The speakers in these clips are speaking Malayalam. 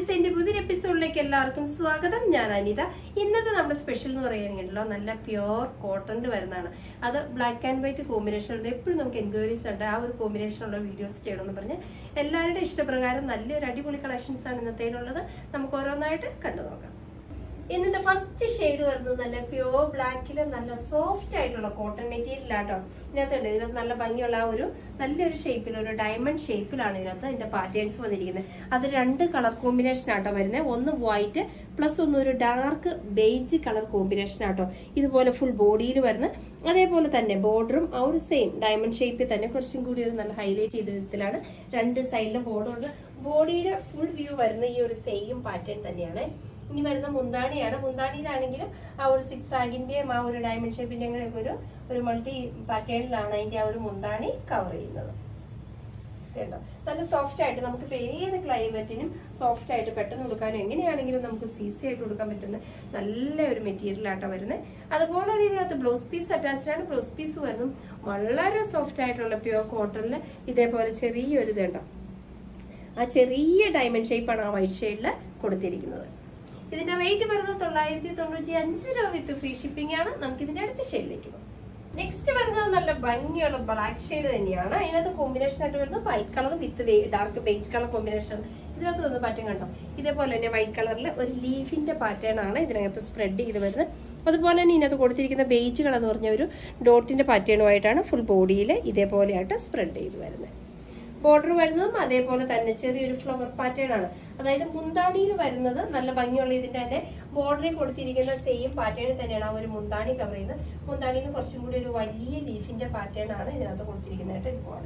ഡിസൈൻ്റെ പുതിയൊരു എപ്പിസോഡിലേക്ക് എല്ലാവർക്കും സ്വാഗതം ഞാൻ അനിത ഇന്നത്തെ നമ്മുടെ സ്പെഷ്യൽ എന്ന് പറയുകയാണെങ്കിലോ നല്ല പ്യുവർ കോട്ടണിൽ വരുന്നതാണ് അത് ബ്ലാക്ക് ആൻഡ് വൈറ്റ് കോമ്പിനേഷൻ ഉണ്ട് എപ്പോഴും നമുക്ക് എൻക്വയറീസ് ഉണ്ട് ആ ഒരു കോമ്പിനേഷനുള്ള വീഡിയോസ് ചെയ്യണമെന്ന് പറഞ്ഞ് എല്ലാവരുടെ ഇഷ്ടപ്രകാരം നല്ലൊരു അടിപൊളി കളക്ഷൻസ് ആണ് ഇന്നത്തേലുള്ളത് നമുക്ക് ഓരോന്നായിട്ട് കണ്ടു നോക്കാം ഇന്നത്തെ ഫസ്റ്റ് ഷെയ്ഡ് വരുന്നത് നല്ല പ്യുവർ ബ്ലാക്കിൽ നല്ല സോഫ്റ്റ് ആയിട്ടുള്ള കോട്ടൺ മെറ്റീരിയലാട്ടോ ഇതിനകത്തുണ്ട് ഇതിനകത്ത് നല്ല ഭംഗിയുള്ള ആ ഒരു നല്ലൊരു ഷേപ്പിൽ ഒരു ഡയമണ്ട് ഷേപ്പിലാണ് ഇതിനകത്ത് ഇതിന്റെ പാറ്റേൺസ് വന്നിരിക്കുന്നത് അത് രണ്ട് കളർ കോമ്പിനേഷൻ ആട്ടോ വരുന്നത് ഒന്ന് വൈറ്റ് പ്ലസ് ഒന്ന് ഒരു ഡാർക്ക് ബേജ് കളർ കോമ്പിനേഷൻ ആട്ടോ ഇതുപോലെ ഫുൾ ബോഡിയിൽ വരുന്ന അതേപോലെ തന്നെ ബോർഡറും ആ ഒരു സെയിം ഡയമണ്ട് ഷേപ്പിൽ തന്നെ കുറച്ചും കൂടി ഒരു നല്ല ഹൈലൈറ്റ് ചെയ്ത വിധത്തിലാണ് രണ്ട് സൈഡിലും ബോർഡർ ഉണ്ട് ബോഡിയുടെ ഫുൾ വ്യൂ വരുന്ന ഈ ഒരു സെയിം പാറ്റേൺ തന്നെയാണ് ഇനി വരുന്ന മുന്താണിയാണ് മുന്താണിയിലാണെങ്കിലും ആ ഒരു സിക്സ് ആഗിന്റെയും ആ ഒരു ഡയമണ്ട് ഷേപ്പിന്റെ ഒക്കെ ഒരു ഒരു മൾട്ടി പാറ്റേണിലാണ് അതിന്റെ ആ ഒരു മുന്താണി കവർ ചെയ്യുന്നത് കേട്ടോ നല്ല സോഫ്റ്റ് ആയിട്ട് നമുക്ക് ഇപ്പൊ ഏത് ക്ലൈമറ്റിനും സോഫ്റ്റ് ആയിട്ട് പെട്ടെന്ന് കൊടുക്കാനും എങ്ങനെയാണെങ്കിലും നമുക്ക് സീസി ആയിട്ട് കൊടുക്കാൻ പറ്റുന്ന നല്ല ഒരു മെറ്റീരിയൽ ആട്ടോ വരുന്നത് അതുപോലെ തന്നെ ഇതിനകത്ത് ബ്ലൗസ് പീസ് അറ്റാച്ച്ഡ് ആണ് ബ്ലൗസ് പീസ് വരുന്നതും വളരെ സോഫ്റ്റ് ആയിട്ടുള്ള പ്യുവർ കോട്ടണിൽ ഇതേപോലെ ചെറിയൊരു ഇതുണ്ടോ ആ ചെറിയ ഡയമണ്ട് ഷേപ്പാണ് ആ വൈറ്റ് ഷെയ്ഡിൽ കൊടുത്തിരിക്കുന്നത് ഇതിന്റെ റേറ്റ് വരുന്നത് തൊള്ളായിരത്തി തൊണ്ണൂറ്റി അഞ്ച് രൂപ വിത്ത് ഫ്രീ ഷിപ്പിംഗ് ആണ് നമുക്ക് ഇതിന്റെ അടുത്ത ഷെയ്ഡിലേക്ക് പോകാം നെക്സ്റ്റ് വരുന്നത് നല്ല ഭംഗിയുള്ള ബ്ലാക്ക് ഷെയ്ഡ് തന്നെയാണ് അതിനകത്ത് കോമ്പിനേഷൻ ആയിട്ട് വരുന്നത് white colour with dark beige colour combination ഇതിനകത്ത് വന്ന് പാറ്റേൺ കണ്ടോ ഇതേപോലെ തന്നെ വൈറ്റ് കളറിൽ ഒരു ലീഫിന്റെ പാറ്റേൺ ആണ് ഇതിനകത്ത് സ്പ്രെഡ് ചെയ്ത് വരുന്നത് അതുപോലെ തന്നെ ഇതിനകത്ത് കൊടുത്തിരിക്കുന്ന ബേജ് കളർ എന്ന് പറഞ്ഞ ഒരു ഡോട്ടിന്റെ പാറ്റേണുമായിട്ടാണ് ഫുൾ ബോഡിയിൽ ഇതേപോലെയായിട്ട് സ്പ്രെഡ് ചെയ്ത് വരുന്നത് ബോർഡർ വരുന്നതും അതേപോലെ തന്നെ ചെറിയൊരു ഫ്ലവർ പാറ്റേൺ ആണ് അതായത് മുന്താണിയിൽ വരുന്നത് നല്ല ഭംഗിയുള്ള ഇതിന്റെ തന്നെ ബോർഡറിൽ കൊടുത്തിരിക്കുന്ന സെയിം പാറ്റേൺ തന്നെയാണ് ആ ഒരു മുന്താണി കവർ ചെയ്യുന്നത് മുന്താണിയിൽ കുറച്ചും കൂടി ഒരു വലിയ ലീഫിന്റെ പാറ്റേൺ ആണ് ഇതിനകത്ത് കൊടുത്തിരിക്കുന്നത് ഇതുപോലെ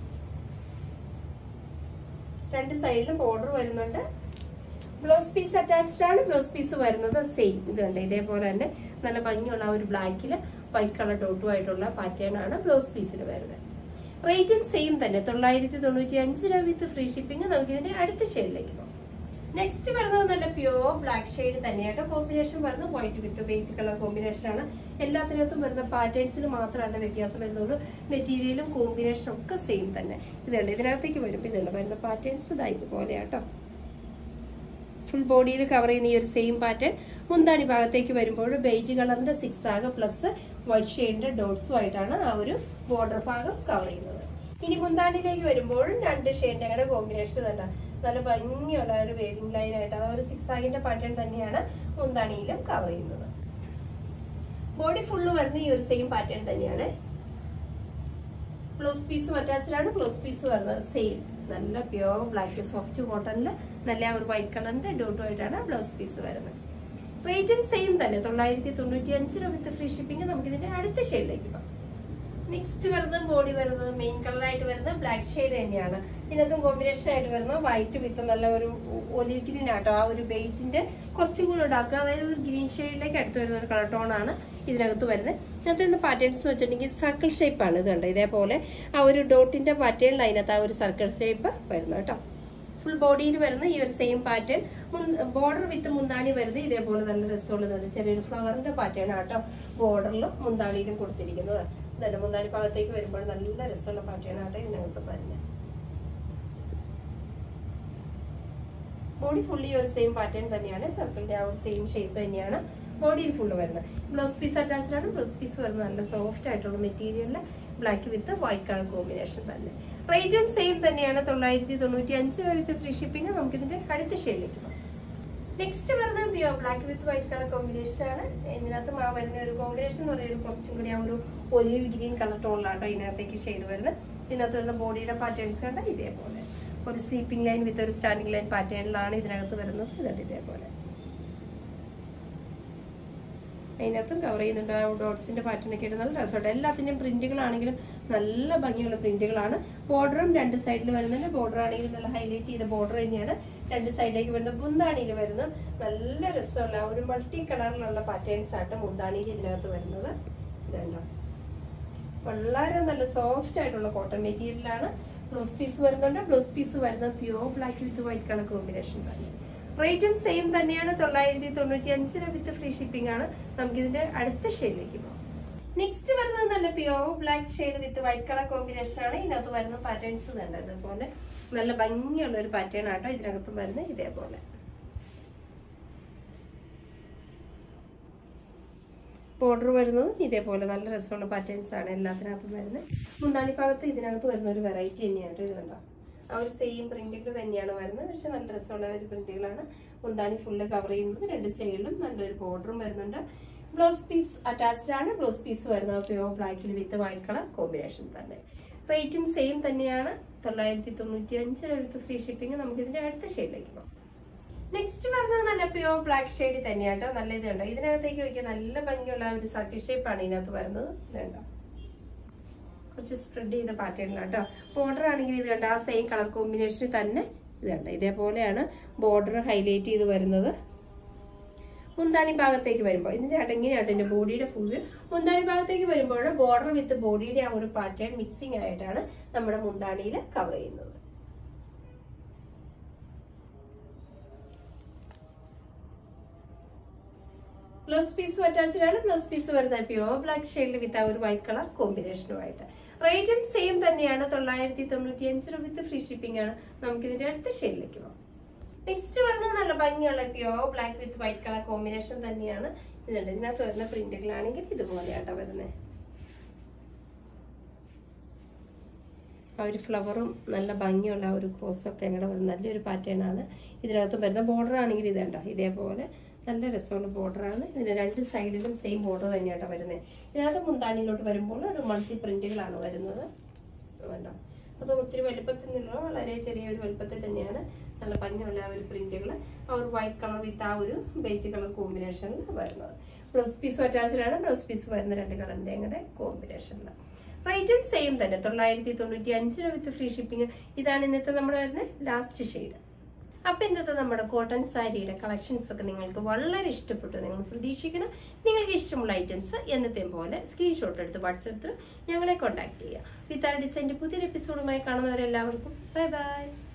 രണ്ട് സൈഡിലും ബോർഡർ വരുന്നുണ്ട് ബ്ലൗസ് പീസ് അറ്റാച്ച്ഡ് ആണ് ബ്ലൗസ് പീസ് വരുന്നത് സെയിം ഇതുണ്ട് ഇതേപോലെ തന്നെ നല്ല ഭംഗിയുള്ള ആ ഒരു ബ്ലാക്കിൽ വൈറ്റ് കളർ ഡോട്ടുമായിട്ടുള്ള പാറ്റേൺ ആണ് ബ്ലൗസ് പീസിൽ വരുന്നത് റേറ്റും സെയിം തന്നെ തൊള്ളായിരത്തി തൊണ്ണൂറ്റി അഞ്ച് രൂപ വിത്ത് ഫ്രീ ഷിപ്പിംഗ് നമുക്ക് ഇതിന്റെ അടുത്ത ഷെയ്ഡിലേക്ക് പോകാം നെക്സ്റ്റ് വരുന്നത് നല്ല പ്യുവർ ബ്ലാക്ക് ഷെയ്ഡ് തന്നെയായിട്ട് കോമ്പിനേഷൻ വരുന്നത് white with beige colour combination ആണ് എല്ലാത്തിനകത്തും വരുന്ന പാറ്റേൺസിൽ മാത്രമാണ് വ്യത്യാസം വരുന്നുള്ളൂ മെറ്റീരിയലും കോമ്പിനേഷനും ഒക്കെ സെയിം തന്നെ ഇതുണ്ട് ഇതിനകത്തേക്ക് വരും ഇതുണ്ട് വരുന്ന പാറ്റേൺസ് ഇതാ ഇതുപോലെയാട്ടോ ഫുൾ ബോഡിയിൽ കവർ ചെയ്യുന്ന ഈ ഒരു സെയിം പാറ്റേൺ മുന്താണി ഭാഗത്തേക്ക് വരുമ്പോൾ ബേജ് കളറിന്റെ സിക്സ് ആകെ പ്ലസ് വൈറ്റ് ഷെയ്ഡിന്റെ ഡോട്ട്സും ആയിട്ടാണ് ആ ഒരു ബോർഡർ ഭാഗം കവർ ചെയ്യുന്നത് ഇനി മുന്താണിയിലേക്ക് വരുമ്പോഴും രണ്ട് ഷെയ്ഡിന്റെ അങ്ങനെ കോമ്പിനേഷൻ തന്നെ നല്ല ഭംഗിയുള്ള ഒരു വേവിംഗ് ലൈൻ ആയിട്ട് അത് ഒരു സിക്സ് ആകിന്റെ പാറ്റേൺ തന്നെയാണ് മുന്താണിയിലും കവർ ചെയ്യുന്നത് ബോഡി ഫുള്ള് വരുന്ന ഈ ഒരു സെയിം പാറ്റേൺ തന്നെയാണ് ബ്ലൗസ് പീസും അറ്റാച്ച്ഡ് ആണ് ബ്ലൗസ് പീസ് വരുന്നത് സെയിം നല്ല പ്യുവർ ബ്ലാക്ക് സോഫ്റ്റ് കോട്ടണിൽ നല്ല ഒരു വൈറ്റ് കളറിന്റെ ഡോട്ടുമായിട്ടാണ് ബ്ലൗസ് പീസ് വരുന്നത് റേറ്റും സെയിം തന്നെ തൊള്ളായിരത്തി തൊണ്ണൂറ്റി അഞ്ച് രൂപ വിത്ത് ഫ്രീ ഷിപ്പിംഗ് നമുക്ക് ഇതിന്റെ അടുത്ത ഷെയ്ഡിലേക്ക് പോകാം നെക്സ്റ്റ് വരുന്നത് ബോഡി വരുന്നത് മെയിൻ കളറായിട്ട് വരുന്നത് ബ്ലാക്ക് ഷെയ്ഡ് തന്നെയാണ് ഇതിനകത്തും കോമ്പിനേഷൻ ആയിട്ട് വരുന്നത് വൈറ്റ് വിത്ത് നല്ല ഒരു ഒലിവ് ഗ്രീൻ ആട്ടോ ആ ഒരു ബേജിന്റെ കുറച്ചും കൂടി ഡാർക്ക് അതായത് ഒരു ഗ്രീൻ ഷെയ്ഡിലേക്ക് അടുത്ത് വരുന്ന ഒരു കളർ ടോൺ ആണ് ഇതിനകത്ത് വരുന്നത് ഇതിനകത്ത് ഇന്ന് പാറ്റേൺസ് എന്ന് വെച്ചിട്ടുണ്ടെങ്കിൽ സർക്കിൾ ഷേപ്പാണ് ഇത് കണ്ടോ ഇതേപോലെ ആ ഒരു ഡോട്ടിന്റെ പാറ്റേണിൽ അതിനകത്ത് ആ ഒരു സർക്കിൾ ഷേപ്പ് വരുന്നത് കേട്ടോ ഫുൾ ബോഡിയിൽ വരുന്ന ഈ ഒരു സെയിം പാറ്റേൺ ബോർഡർ വിത്ത് മുന്താണി വരുന്നത് ഇതേപോലെ നല്ല രസമുള്ളതാണ് ചെറിയൊരു ഫ്ലവറിന്റെ പാറ്റേൺ ആട്ടോ ബോർഡറിലും മുന്താണിയിലും കൊടുത്തിരിക്കുന്നത് ഇതാണ് മുന്താണി ഭാഗത്തേക്ക് വരുമ്പോൾ നല്ല രസമുള്ള പാറ്റേൺ ആട്ടോ ഇതിനകത്ത് വരുന്നത് ബോഡി ഫുള്ളി ഒരു സെയിം പാറ്റേൺ തന്നെയാണ് സർക്കിളിന്റെ ആ ഒരു സെയിം ഷേപ്പ് തന്നെയാണ് ബോഡിയിൽ ഫുള്ള് വരുന്നത് ബ്ലൗസ് പീസ് അറ്റാച്ച്ഡ് ആണ് ബ്ലൗസ് പീസ് വരുന്നത് നല്ല സോഫ്റ്റ് ആയിട്ടുള്ള മെറ്റീരിയലിൽ black with white colour combination തന്നെ റേറ്റും സെയിം തന്നെയാണ് തൊള്ളായിരത്തി തൊണ്ണൂറ്റി അഞ്ച് വിത്ത് ഫ്രീ ഷിപ്പിംഗ് നമുക്ക് ഇതിന്റെ അടുത്ത ഷെയ്ഡിലേക്ക് പോകാം നെക്സ്റ്റ് വരുന്നത് pure black with white colour combination ആണ് ഇതിനകത്ത് ആ വരുന്ന ഒരു കോമ്പിനേഷൻ എന്ന് പറയുന്നത് കുറച്ചും കൂടി ആ ഒരു ഒലിവ് ഗ്രീൻ കളർ ടോണിലാട്ടോ ഇതിനകത്തേക്ക് ഷെയ്ഡ് വരുന്നത് ഇതിനകത്ത് വരുന്ന ബോഡിയുടെ പാറ്റേൺസ് കണ്ട ഇതേപോലെ ഒരു സ്ലീപ്പിംഗ് ലൈൻ വിത്ത് ഒരു സ്റ്റാൻഡിംഗ് ലൈൻ പാറ്റേണിലാണ് ഇതിനകത്ത് വരുന്നത് ഇതുണ്ട് ഇതേപോലെ അതിനകത്തും കവർ ചെയ്യുന്നുണ്ട് ആ ഡോട്ട്സിന്റെ പാറ്റേൺ ഒക്കെ ആയിട്ട് നല്ല രസമുണ്ട് എല്ലാത്തിന്റെയും പ്രിന്റുകളാണെങ്കിലും നല്ല ഭംഗിയുള്ള പ്രിന്റുകളാണ് ബോർഡറും രണ്ട് സൈഡിൽ വരുന്നുണ്ട് ബോർഡർ ആണെങ്കിലും നല്ല ഹൈലൈറ്റ് ചെയ്ത ബോർഡർ തന്നെയാണ് രണ്ട് സൈഡിലേക്ക് വരുന്ന മുന്താണിയിൽ വരുന്നത് നല്ല രസമുള്ള ആ ഒരു മൾട്ടി കളറിലുള്ള പാറ്റേൺസ് ആയിട്ട് മുന്താണിയിൽ ഇതിനകത്ത് വരുന്നത് ഇതുണ്ടോ വളരെ നല്ല സോഫ്റ്റ് ആയിട്ടുള്ള കോട്ടൺ മെറ്റീരിയലാണ് ബ്ലൗസ് പീസ് വരുന്നുണ്ട് ബ്ലൗസ് പീസ് വരുന്നത് pure black with white colour combination തന്നെ റേറ്റും സെയിം തന്നെയാണ് തൊള്ളായിരത്തി തൊണ്ണൂറ്റി അഞ്ച് രൂപ വിത്ത് ഫ്രീ ഷിപ്പിംഗ് ആണ് നമുക്ക് ഇതിന്റെ അടുത്ത ഷെയ്ഡിലേക്ക് പോകാം നെക്സ്റ്റ് വരുന്നത് നല്ല pure black shade with white colour combination ആണ് ഇതിനകത്ത് വരുന്ന പാറ്റേൺസ് കണ്ടത് ഇതുപോലെ നല്ല ഭംഗിയുള്ള ഒരു പാറ്റേൺ ആട്ടോ ഇതിനകത്ത് വരുന്നത് ഇതേപോലെ ബോർഡർ വരുന്നത് ഇതേപോലെ നല്ല രസമുള്ള പാറ്റേൺസ് ആണ് എല്ലാത്തിനകത്തും വരുന്നത് മുന്താണി ഭാഗത്ത് ഇതിനകത്ത് വരുന്ന ഒരു വെറൈറ്റി തന്നെയാണ് ഇത് കണ്ടോ ആ ഒരു സെയിം പ്രിന്റുകൾ തന്നെയാണ് വരുന്നത് പക്ഷെ നല്ല രസമുള്ള ഒരു പ്രിന്റുകളാണ് മുന്താണി ഫുള്ള് കവർ ചെയ്യുന്നത് രണ്ട് സൈഡിലും നല്ലൊരു ബോർഡറും വരുന്നുണ്ട് ബ്ലൗസ് പീസ് അറ്റാച്ച്ഡ് ആണ് ബ്ലൗസ് പീസ് വരുന്നത് പ്യോ ബ്ലാക്കിൽ വിത്ത് വൈറ്റ് കളർ കോമ്പിനേഷൻ തന്നെ റേറ്റും സെയിം തന്നെയാണ് തൊള്ളായിരത്തി തൊണ്ണൂറ്റി അഞ്ച് വിത്ത് ഫ്രീ ഷിപ്പിംഗ് നമുക്ക് ഇതിന്റെ അടുത്ത ഷെയ്ഡിലേക്ക് പോകാം നെക്സ്റ്റ് വരുന്നത് നല്ല പ്യോർ ബ്ലാക്ക് ഷെയ്ഡ് തന്നെയാണ് കേട്ടോ നല്ല ഇതുണ്ട് ഇതിനകത്തേക്ക് വയ്ക്കാൻ നല്ല ഭംഗിയുള്ള ഒരു സർക്കിൾ ഷേപ്പാണ് ഇതിനകത്ത് വരുന്നത് ഇതുണ്ടോ കുറച്ച് സ്പ്രെഡ് ചെയ്ത പാറ്റേണിലാണ് കേട്ടോ ബോർഡർ ആണെങ്കിൽ ഇത് കണ്ട ആ സെയിം കളർ കോമ്പിനേഷനിൽ തന്നെ ഇത് കണ്ട ഇതേപോലെയാണ് ബോർഡർ ഹൈലൈറ്റ് ചെയ്ത് വരുന്നത് മുന്താണി ഭാഗത്തേക്ക് വരുമ്പോൾ ഇതിന്റെ അടങ്ങിയാണ് ഇതിന്റെ ബോഡിയുടെ ഫുള്ള് മുന്താണി ഭാഗത്തേക്ക് വരുമ്പോൾ ബോർഡർ വിത്ത് ബോഡിയുടെ ആ ഒരു പാറ്റേൺ മിക്സിംഗ് ആയിട്ടാണ് നമ്മുടെ മുന്താണിയിൽ കവർ ചെയ്യുന്നത് ബ്ലൗസ് പീസ് അറ്റാച്ച്ഡ് ആണ് ബ്ലൗസ് പീസ് വരുന്നത് പ്യുവർ ബ്ലാക്ക് ഷെയ്ഡിൽ വിത്ത് ആ ഒരു വൈറ്റ് കളർ കോമ്പിനേഷനുമായിട്ട് റേറ്റും സെയിം തന്നെയാണ് തൊള്ളായിരത്തി തൊണ്ണൂറ്റി അഞ്ച് രൂപ വിത്ത് ഫ്രീ ഷിപ്പിംഗ് ആണ് നമുക്ക് ഇതിന്റെ അടുത്ത ഷെയ്ഡിലേക്ക് പോകാം നെക്സ്റ്റ് വരുന്നത് നല്ല ഭംഗിയുള്ള pure black with white colour combination തന്നെയാണ് ഇതുണ്ട് ഇതിനകത്ത് വരുന്ന പ്രിന്റുകളാണെങ്കിൽ ഇതുപോലെയാട്ടോ വരുന്നത് ആ ഒരു ഫ്ലവറും നല്ല ഭംഗിയുള്ള ആ ഒരു ക്രോസൊക്കെ ഞങ്ങളുടെ വരുന്ന നല്ലൊരു പാറ്റേൺ ആണ് ഇതിനകത്ത് വരുന്ന ബോർഡർ ആണെങ്കിൽ ഇത് കണ്ടോ ഇതേപോലെ നല്ല രസമുള്ള ബോർഡറാണ് ഇതിന്റെ രണ്ട് സൈഡിലും സെയിം ബോർഡർ തന്നെയാണ് വരുന്നത് ഇതിനകത്ത് മുന്താണിയിലോട്ട് വരുമ്പോൾ ഒരു മൾട്ടി പ്രിന്റുകളാണ് വരുന്നത് കണ്ടോ അത് ഒത്തിരി വലുപ്പത്തിൽ നിന്നുള്ള വളരെ ചെറിയൊരു വലുപ്പത്തിൽ തന്നെയാണ് നല്ല ഭംഗിയുള്ള ആ ഒരു പ്രിന്റുകൾ ആ ഒരു വൈറ്റ് കളർ വിത്ത് ആ ഒരു ബേജ് കളർ കോമ്പിനേഷനിൽ വരുന്നത് ബ്ലൗസ് പീസ് അറ്റാച്ച്ഡ് ആണ് ബ്ലൗസ് പീസ് വരുന്ന രണ്ട് കളറിന്റെ കൂടെ കോമ്പിനേഷനിൽ റേറ്റും സെയിം തന്നെ തൊള്ളായിരത്തി തൊണ്ണൂറ്റി അഞ്ച് രൂപ വിത്ത് ഫ്രീ ഷിപ്പിംഗ് ഇതാണ് ഇന്നത്തെ നമ്മുടെ വരുന്ന ലാസ്റ്റ് ഷെയ്ഡ് അപ്പൊ ഇന്നത്തെ നമ്മുടെ കോട്ടൺ സാരിയുടെ കളക്ഷൻസ് ഒക്കെ നിങ്ങൾക്ക് വളരെ ഇഷ്ടപ്പെട്ടു നിങ്ങൾ പ്രതീക്ഷിക്കണം നിങ്ങൾക്ക് ഇഷ്ടമുള്ള ഐറ്റംസ് എന്നത്തെയും പോലെ സ്ക്രീൻഷോട്ട് എടുത്ത് വാട്സപ്പിൽ ഞങ്ങളെ കോൺടാക്ട് ചെയ്യുക വിത്ത് ആ ഡിസൈൻ്റെ പുതിയൊരു എപ്പിസോഡുമായി കാണുന്നവരെല്ലാവർക്കും ബൈ ബൈ